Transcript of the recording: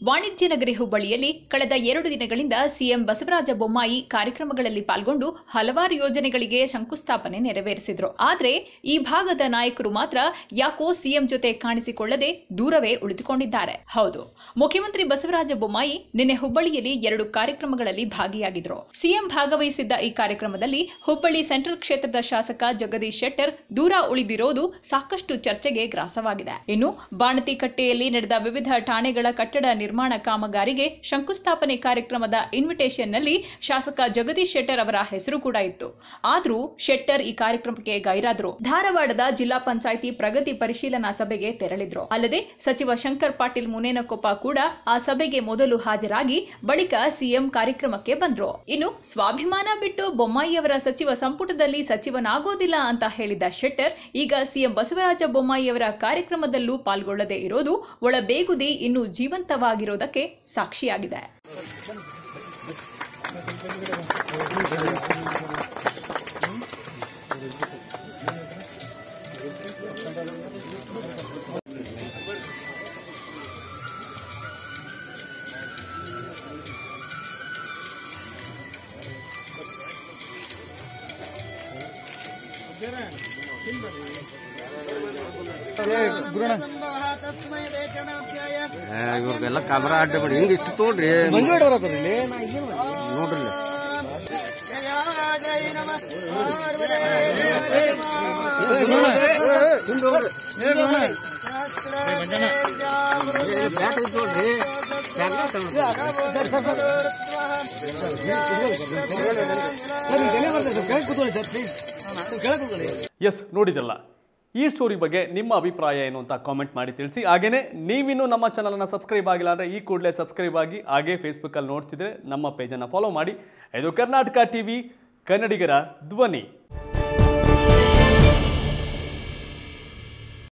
ವಾಣಿಜ್ಯ ನಗರಿ ಹುಬ್ಬಳ್ಳಿಯಲ್ಲಿ ಕಳೆದ ಎರಡು ದಿನಗಳಿಂದ ಸಿಎಂ ಬಸವರಾಜ ಬೊಮ್ಮಾಯಿ ಕಾರ್ಯಕ್ರಮಗಳಲ್ಲಿ ಪಾಲ್ಗೊಂಡು ಹಲವಾರು ಯೋಜನೆಗಳಿಗೆ ಶಂಕುಸ್ಥಾಪನೆ ನೆರವೇರಿಸಿದ್ರು ಆದರೆ ಈ ಭಾಗದ ನಾಯಕರು ಮಾತ್ರ ಯಾಕೋ ಸಿಎಂ ಜೊತೆ ಕಾಣಿಸಿಕೊಳ್ಳದೆ ದೂರವೇ ಉಳಿದುಕೊಂಡಿದ್ದಾರೆ ಹೌದು ಮುಖ್ಯಮಂತ್ರಿ ಬಸವರಾಜ ಬೊಮ್ಮಾಯಿ ನಿನ್ನೆ ಹುಬ್ಬಳ್ಳಿಯಲ್ಲಿ ಎರಡು ಕಾರ್ಯಕ್ರಮಗಳಲ್ಲಿ ಭಾಗಿಯಾಗಿದ್ರು ಸಿಎಂ ಭಾಗವಹಿಸಿದ್ದ ಈ ಕಾರ್ಯಕ್ರಮದಲ್ಲಿ ಹುಬ್ಬಳ್ಳಿ ಸೆಂಟ್ರಲ್ ಕ್ಷೇತ್ರದ ಶಾಸಕ ಜಗದೀಶ್ ಶೆಟ್ಟರ್ ದೂರ ಉಳಿದಿರೋದು ಸಾಕಷ್ಟು ಚರ್ಚೆಗೆ ಗ್ರಾಸವಾಗಿದೆ ಇನ್ನು ಬಾಣತಿಕಟ್ಟೆಯಲ್ಲಿ ನಡೆದ ವಿವಿಧ ಠಾಣೆಗಳ ಕಟ್ಟಡ ನಿರ್ಮಾಣ ಕಾಮಗಾರಿಗೆ ಶಂಕುಸ್ಥಾಪನೆ ಕಾರ್ಯಕ್ರಮದ ಇನ್ವಿಟೇಷನ್ನಲ್ಲಿ ಶಾಸಕ ಜಗದೀಶ್ ಶೆಟ್ಟರ್ ಅವರ ಹೆಸರು ಕೂಡ ಇತ್ತು ಆದರೂ ಶೆಟ್ಟರ್ ಈ ಕಾರ್ಯಕ್ರಮಕ್ಕೆ ಗೈರಾದ್ರು ಧಾರವಾಡದ ಜಿಲ್ಲಾ ಪಂಚಾಯಿತಿ ಪ್ರಗತಿ ಪರಿಶೀಲನಾ ಸಭೆಗೆ ತೆರಳಿದ್ರು ಅಲ್ಲದೆ ಸಚಿವ ಶಂಕರ್ ಪಾಟೀಲ್ ಮುನೇನಕೊಪ್ಪ ಕೂಡ ಆ ಸಭೆಗೆ ಮೊದಲು ಹಾಜರಾಗಿ ಬಳಿಕ ಸಿಎಂ ಕಾರ್ಯಕ್ರಮಕ್ಕೆ ಬಂದ್ರು ಇನ್ನು ಸ್ವಾಭಿಮಾನ ಬಿಟ್ಟು ಬೊಮ್ಮಾಯಿಯವರ ಸಚಿವ ಸಂಪುಟದಲ್ಲಿ ಸಚಿವನಾಗೋದಿಲ್ಲ ಅಂತ ಹೇಳಿದ ಶೆಟ್ಟರ್ ಈಗ ಸಿಎಂ ಬಸವರಾಜ ಬೊಮ್ಮಾಯಿಯವರ ಕಾರ್ಯಕ್ರಮದಲ್ಲೂ ಪಾಲ್ಗೊಳ್ಳದೆ ಇರೋದು ಒಳಬೇಗುದಿ ಇನ್ನೂ ಜೀವಂತವಾಗಿರೋದಕ್ಕೆ ಸಾಕ್ಷಿಯಾಗಿದೆ ಇವ್ರಿಗೆಲ್ಲ ಕ್ಯಾಮ್ರಾ ಅಡ್ಡ ಬಿಡಿ ಹಿಂಗ ಇಷ್ಟು ನೋಡ್ರಿ ನೋಡ್ರಿ ಎಸ್ ನೋಡಿದಲ್ಲ ಈ ಸ್ಟೋರಿ ಬಗ್ಗೆ ನಿಮ್ಮ ಅಭಿಪ್ರಾಯ ಏನು ಅಂತ ಕಾಮೆಂಟ್ ಮಾಡಿ ತಿಳಿಸಿ ಹಾಗೇನೇ ನೀವಿನ್ನೂ ನಮ್ಮ ಚಾನಲನ್ನು ಸಬ್ಸ್ಕ್ರೈಬ್ ಆಗಿಲ್ಲ ಅಂದರೆ ಈ ಕೂಡಲೇ ಸಬ್ಸ್ಕ್ರೈಬ್ ಆಗಿ ಹಾಗೇ ಫೇಸ್ಬುಕ್ಕಲ್ಲಿ ನೋಡ್ತಿದ್ರೆ ನಮ್ಮ ಪೇಜನ್ನು ಫಾಲೋ ಮಾಡಿ ಇದು ಕರ್ನಾಟಕ ಟಿವಿ ಕನ್ನಡಿಗರ ಧ್ವನಿ